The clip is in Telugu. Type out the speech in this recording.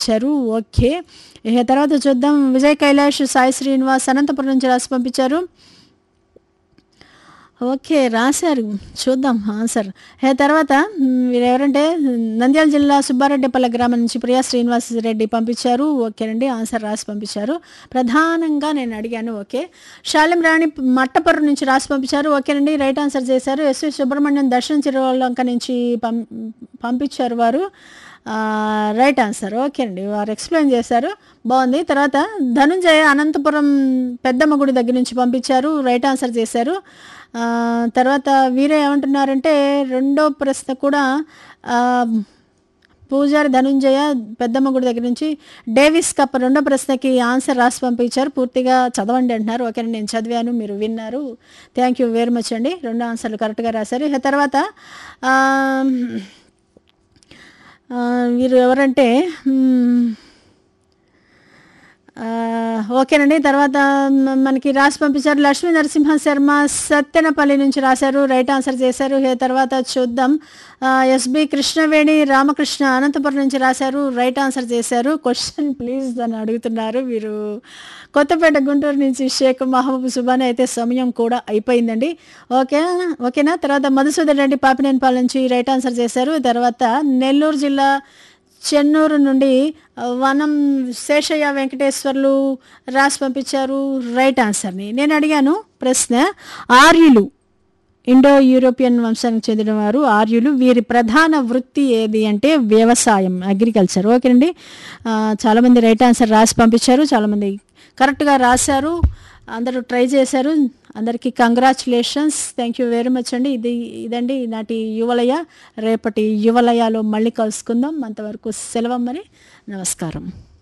పంపించారు ఓకే ఇక తర్వాత చూద్దాం విజయ్ కైలాష్ సాయి శ్రీనివాస్ అనంతపురం నుంచి రాసి పంపించారు ఓకే రాశారు చూద్దాం ఆన్సర్ ఏ తర్వాత మ్, వీరు ఎవరంటే నంద్యాల జిల్లా సుబ్బారెడ్డిపల్లె గ్రామం నుంచి ప్రియా శ్రీనివాస్ రెడ్డి పంపించారు ఓకేనండి ఆన్సర్ రాసి పంపించారు ప్రధానంగా నేను అడిగాను ఓకే శాలిం రాణి మట్టపర్రు నుంచి రాసి పంపించారు ఓకేనండి రైట్ ఆన్సర్ చేశారు ఎస్వి సుబ్రహ్మణ్యం దర్శనం చిరువల్లంక నుంచి పం పంపించారు వారు ఆ, రైట్ ఆన్సర్ ఓకే అండి వారు ఎక్స్ప్లెయిన్ చేశారు బాగుంది తర్వాత ధనుంజయ అనంతపురం పెద్దమ్మ గుడి దగ్గర నుంచి పంపించారు రైట్ ఆన్సర్ చేశారు ఆ, తర్వాత వీరే ఏమంటున్నారంటే రెండో ప్రశ్న కూడా ఆ, పూజారి ధనుంజయ పెద్దమ్మ గుడి దగ్గర నుంచి డేవిస్ కప్ రెండో ప్రశ్నకి ఆన్సర్ రాసి పంపించారు పూర్తిగా చదవండి అంటున్నారు ఓకే నేను చదివాను మీరు విన్నారు థ్యాంక్ యూ వెరీ మచ్ అండి రెండు ఆన్సర్లు కరెక్ట్గా రాశారు ఇక తర్వాత ఆ, ఆ, వీరు ఎవరంటే మ్, ఆ, ఓకేనండి తర్వాత మ- మనకి రాసి పంపించారు లక్ష్మీ నరసింహ శర్మ సత్తెనపల్లి నుంచి రాశారు రైట్ ఆన్సర్ చేశారు ఏ తర్వాత చూద్దాం ఆ, ఎస్బి కృష్ణవేణి రామకృష్ణ అనంతపురం నుంచి రాశారు రైట్ ఆన్సర్ చేశారు క్వశ్చన్ ప్లీజ్ అని అడుగుతున్నారు మీరు కొత్తపేట గుంటూరు నుంచి షేక్ మహబూబ్ సుబాని అయితే సమయం కూడా అయిపోయిందండి ఓకే ఓకేనా తర్వాత మధుసూదన్ రెడ్డి పాపినేనిపాల నుంచి రైట్ ఆన్సర్ చేశారు తర్వాత నెల్లూరు జిల్లా చెన్నూరు నుండి ఆ, వనం శేషయ్య వెంకటేశ్వర్లు రాసి పంపించారు రైట్ ఆన్సర్ని నేను అడిగాను ప్రశ్న ఆర్యులు ఇండో యూరోపియన్ వంశానికి చెందిన వారు ఆర్యులు వీరి ప్రధాన వృత్తి ఏది అంటే వ్యవసాయం అగ్రికల్చర్ ఓకేనండి ఆ, చాలామంది రైట్ ఆన్సర్ రాసి పంపించారు చాలామంది కరెక్ట్గా రాశారు అందరూ ట్రై చేశారు అందరికీ congratulations thank you very much అండి ఇది ఇదండి ఈనాటి యువలయ రేపటి యువలయాలో మళ్ళీ కలుసుకుందాం అంతవరకు సెలవమ్మని నమస్కారం